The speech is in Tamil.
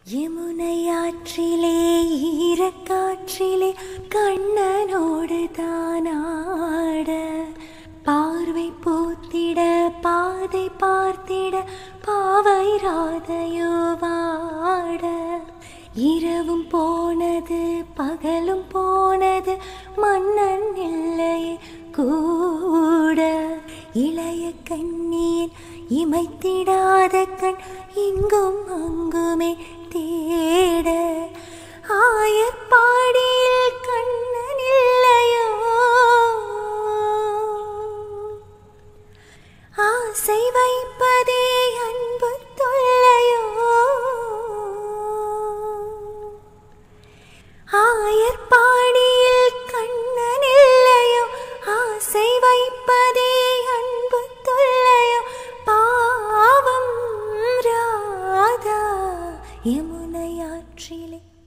யமுனையாற்றிலே ஈரக்காற்றிலே கண்ணனோடு தானாட பார்வை போத்திட பாதை பார்த்திட பாவை ராதையோ வாட இரவும் போனது பகலும் போனது மன்னன் இல்லையே கூட இளைய கண்ணியின் இமைத்திடாத கண் இங்கும் அங்குமே தேட ஆயப்பாடியில் கண்ணன் இல்லையோ ஆசை வைப்பதே அன்பு தொல்லையோ ஆயர்பாடியில் கண்ணன் இல்லையோ ஆசை வைப்பதே அன்பு தொல்லையோ பாவம் ராதா யமுனையாற்றிலே